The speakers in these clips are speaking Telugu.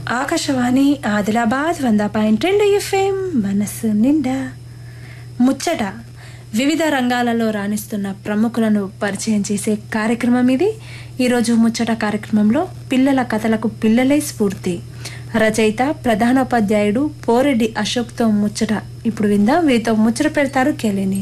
ఆకాశవాణి ఆదిలాబాద్ వంద పాయింట్ రెండు ఎఫ్ఎం మనసు నిండా ముచ్చట వివిధ రంగాలలో రాణిస్తున్న ప్రముఖులను పరిచయం చేసే కార్యక్రమం ఇది ఈరోజు ముచ్చట కార్యక్రమంలో పిల్లల కథలకు పిల్లలే స్ఫూర్తి రచయిత ప్రధానోపాధ్యాయుడు పోరెడ్డి అశోక్తో ముచ్చట ఇప్పుడు విందాం వీరితో ముచ్చట పెడతారు కెలిని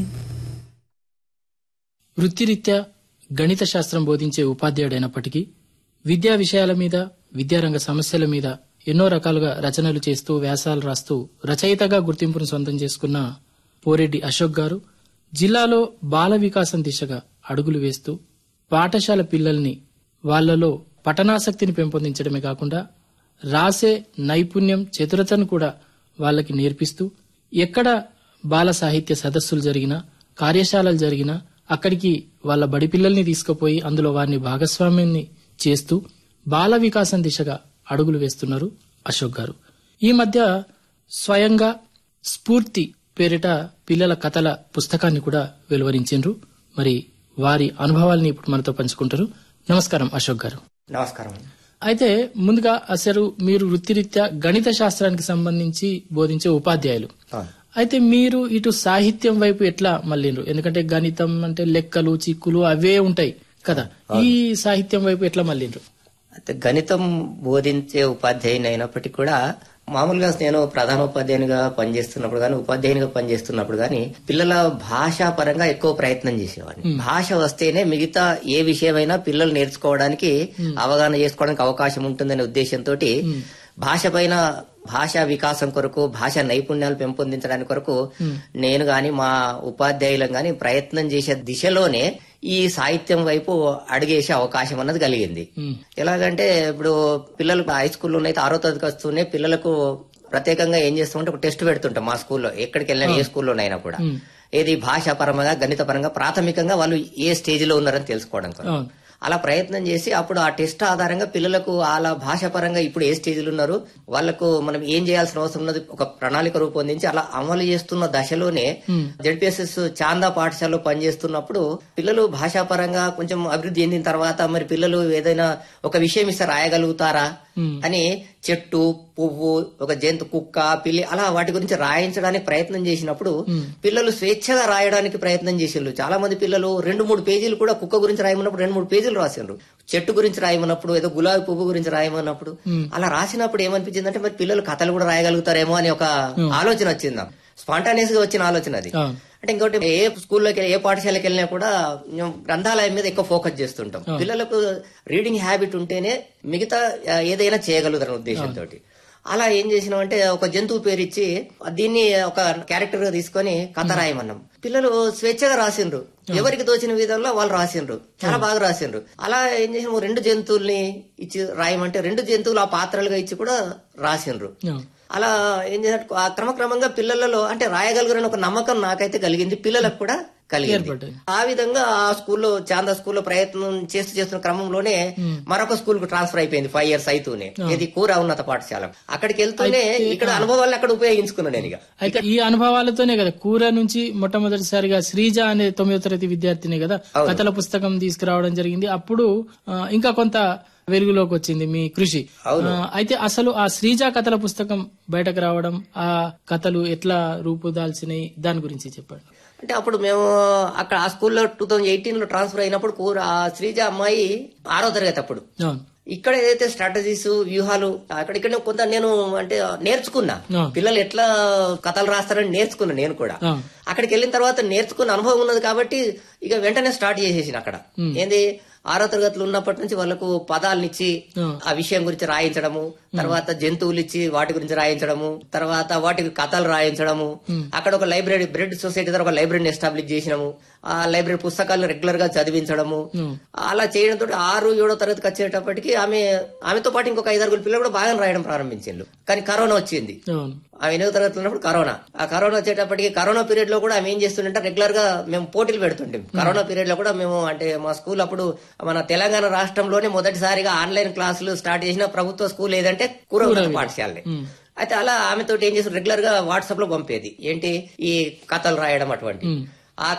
వృత్తిరీత్యా గణిత శాస్త్రం బోధించే ఉపాధ్యాయుడైనప్పటికీ విద్యా విషయాల మీద విద్యారంగ సమస్యల మీద ఎన్నో రకాలుగా రచనలు చేస్తూ వ్యాసాలు రాస్తూ రచయితగా గుర్తింపును సొంతం చేసుకున్న పోరెడ్డి అశోక్ గారు జిల్లాలో బాల వికాసం దిశగా అడుగులు వేస్తూ పాఠశాల పిల్లల్ని వాళ్లలో పఠనాసక్తిని పెంపొందించడమే కాకుండా రాసే నైపుణ్యం చతురతను కూడా వాళ్ళకి నేర్పిస్తూ ఎక్కడ బాల సాహిత్య సదస్సులు జరిగినా కార్యశాలలు జరిగినా అక్కడికి వాళ్ళ బడి పిల్లల్ని తీసుకుపోయి అందులో వారిని భాగస్వామ్యాన్ని చేస్తూ బాల వికాసం దిశగా అడుగులు వేస్తున్నారు అశోక్ గారు ఈ మధ్య స్వయంగా స్ఫూర్తి పేరిట పిల్లల కథల పుస్తకాన్ని కూడా వెలువరించారు మరి వారి అనుభవాల్ని ఇప్పుడు మనతో పంచుకుంటారు నమస్కారం అశోక్ గారు నమస్కారం అయితే ముందుగా అసలు మీరు వృత్తిరీత్యా గణిత శాస్త్రానికి సంబంధించి బోధించే ఉపాధ్యాయులు అవును. అయితే మీరు ఇటు సాహిత్యం వైపు ఎట్లా మళ్ళీండ్రు ఎందుకంటే గణితం అంటే లెక్కలు చిక్కులు అవే ఉంటాయి కదా ఈ సాహిత్యం వైపు ఎట్లా మళ్ళీండ్రు అయితే గణితం బోధించే ఉపాధ్యాయుని అయినప్పటికీ కూడా మామూలుగా నేను ప్రధానోపాధ్యాయునిగా పనిచేస్తున్నప్పుడు కానీ ఉపాధ్యాయునిగా పనిచేస్తున్నప్పుడు కానీ పిల్లల భాషా పరంగా ఎక్కువ ప్రయత్నం చేసేవాడిని భాష వస్తేనే మిగతా ఏ విషయమైనా పిల్లలు నేర్చుకోవడానికి అవగాహన చేసుకోవడానికి అవకాశం ఉంటుందనే ఉద్దేశంతో భాష పైన భాషా వికాసం కొరకు భాషా నైపుణ్యాలు పెంపొందించడానికి కొరకు నేను గాని మా ఉపాధ్యాయులం గాని ప్రయత్నం చేసే దిశలోనే ఈ సాహిత్యం వైపు అడిగేసే అవకాశం అన్నది కలిగింది ఎలాగంటే ఇప్పుడు పిల్లలు హై స్కూల్లో అయితే ఆరో తరగతికి వస్తూనే పిల్లలకు ప్రత్యేకంగా ఏం చేస్తామంటే ఒక టెస్ట్ పెడుతుంటాం మా స్కూల్లో ఎక్కడికి వెళ్ళినా ఏ స్కూల్లోనైనా కూడా ఏది భాషా పరంగా గణిత పరంగా ప్రాథమికంగా వాళ్ళు ఏ స్టేజ్ లో ఉన్నారని తెలుసుకోవడం కొరకు. అవును. అలా ప్రయత్నం చేసి అప్పుడు ఆ టెస్ట్ ఆధారంగా పిల్లలకు అలా భాష పరంగా ఇప్పుడు ఏ స్టేజ్లు ఉన్నారు వాళ్ళకు మనం ఏం చేయాల్సిన అవసరం ఉన్నది ఒక ప్రణాళిక రూపొందించి అలా అమలు చేస్తున్న దశలోనే జడ్పిఎస్ఎస్ చాందా పాఠశాలలో పనిచేస్తున్నప్పుడు పిల్లలు భాషా పరంగా కొంచెం అభివృద్ధి చెందిన తర్వాత మరి పిల్లలు ఏదైనా ఒక విషయం ఇస్తే రాయగలుగుతారా అని చెట్టు పువ్వు ఒక జంతు కుక్క పిల్లి అలా వాటి గురించి రాయించడానికి ప్రయత్నం చేసినప్పుడు పిల్లలు స్వేచ్ఛగా రాయడానికి ప్రయత్నం చేసిండ్రు చాలా మంది పిల్లలు రెండు మూడు పేజీలు కూడా కుక్క గురించి రాయమన్నప్పుడు రెండు మూడు పేజీలు రాసిండ్రు చెట్టు గురించి రాయమన్నప్పుడు ఏదో గులాబీ పువ్వు గురించి రాయమన్నప్పుడు అలా రాసినప్పుడు ఏమనిపించింది అంటే మరి పిల్లలు కథలు కూడా రాయగలుగుతారేమో అని ఒక ఆలోచన వచ్చింది నాకు స్పాంటానియస్ గా వచ్చిన ఆలోచన అది అవును. అంటే ఇంకోటి ఏ స్కూల్లోకి ఏ పాఠశాలకు వెళ్ళినా కూడా మేము గ్రంథాలయం మీద ఎక్కువ ఫోకస్ చేస్తుంటాం పిల్లలకు రీడింగ్ హ్యాబిట్ ఉంటేనే మిగతా ఆ, ఏదైనా చేయగలుగుతారనే ఉద్దేశంతో అలా ఏం చేసినామంటే ఒక జంతువు పేరు ఇచ్చి దీన్ని ఒక క్యారెక్టర్ గా తీసుకొని కథ రాయమన్నాం పిల్లలు స్వేచ్ఛగా రాసిండ్రు ఎవరికి తోచిన విధంలో వాళ్ళు రాసిండ్రు చాలా బాగా రాసిండ్రు అలా ఏం చేసిన రెండు జంతువుల్ని ఇచ్చి రాయమంటే రెండు జంతువులు ఆ పాత్రలుగా ఇచ్చి కూడా రాసిండ్రు అవును. అలా ఏం చేసినట్టు ఆ క్రమక్రమంగా పిల్లలలో అంటే రాయగలగరని ఒక నమ్మకం నాకైతే కలిగింది పిల్లలకు కూడా కలిగింది ఏర్పడ్డది. ఆ విధంగా ఆ స్కూల్లో చాందా స్కూల్లో ప్రయత్నం చేస్తూ చేస్తున్న క్రమంలోనే మరొక స్కూల్ కు ట్రాన్స్ఫర్ అయిపోయింది ఫైవ్ ఇయర్స్ అయితేనే ఇది కూర ఉన్నత పాఠశాల అక్కడికి వెళ్తూనే ఇక్కడ అనుభవాలను అక్కడ ఉపయోగించుకున్నాను నేను ఇక అయితే ఈ అనుభవాలతోనే కదా కూర నుంచి మొట్టమొదటిసారిగా శ్రీజ అనే తొమ్మిదో తరగతి విద్యార్థిని కదా కథల పుస్తకం తీసుకురావడం జరిగింది అప్పుడు ఆ, ఇంకా కొంత వెలుగులోకి వచ్చింది మీ కృషి ఆ, అయితే అసలు ఆ శ్రీజ కథల పుస్తకం బయటకు రావడం ఆ కథలు ఎట్లా రూపుదాల్సినాయి దాని గురించి చెప్పండి అంటే అప్పుడు మేము అక్కడ ఆ స్కూల్లో టూ థౌజండ్ ఎయిటీన్ లో ట్రాన్స్ఫర్ అయినప్పుడు కూర ఆ శ్రీజ అమ్మాయి ఆరో తరగతి అప్పుడు అవును ఇక్కడ ఏదైతే స్ట్రాటజీస్ వ్యూహాలు అక్కడిక్కడ కొంత నేను అంటే నేర్చుకున్నా ఆ. పిల్లలు ఎట్లా కథలు రాస్తారని నేర్చుకున్నా నేను కూడా ఆ. అక్కడికి వెళ్ళిన తర్వాత నేర్చుకున్న అనుభవం ఉన్నది కాబట్టి ఇక వెంటనే స్టార్ట్ చేసేసిన అక్కడ ఏంది ఆరో తరగతులు ఉన్నప్పటి నుంచి వాళ్ళకు పదాలనిచ్చి ఆ. ఆ విషయం గురించి రాయించడము తర్వాత జంతువులు ఇచ్చి వాటి గురించి రాయించడము తర్వాత వాటికి కథలు రాయించడము అక్కడ ఒక లైబ్రరీ బ్రెడ్ సొసైటీ ద్వారా ఒక లైబ్రరీని ఎస్టాబ్లిష్ చేసినాము ఆ లైబ్రరీ పుస్తకాలను రెగ్యులర్ గా చదివించడము అలా చేయడంతో ఆరు ఏడో తరగతికి వచ్చేటప్పటికి ఆమె ఆమెతో పాటు ఇంకొక ఐదారుగురు పిల్లలు కూడా బాగా రాయడం ప్రారంభించిండ్రు కానీ కరోనా వచ్చింది అవును ఆమె ఎనిమిదో తరగతి ఉన్నప్పుడు కరోనా ఆ కరోనా వచ్చేటప్పటికి కరోనా పీరియడ్ లో కూడా ఆమె ఏం చేస్తుంటే రెగ్యులర్ గా మేము పోటీలు పెడుతుంటాం కరోనా పీరియడ్ లో కూడా మేము అంటే మా స్కూల్ అప్పుడు మన తెలంగాణ రాష్ట్రంలోనే మొదటిసారిగా ఆన్లైన్ క్లాసులు స్టార్ట్ చేసిన ప్రభుత్వ స్కూల్ ఏదంటే కూరగాయల పాఠశాలనే అయితే అలా ఆమెతో ఏం చేసి రెగ్యులర్ గా వాట్సాప్ లో పంపేది ఏంటి ఈ కథలు రాయడం అటువంటి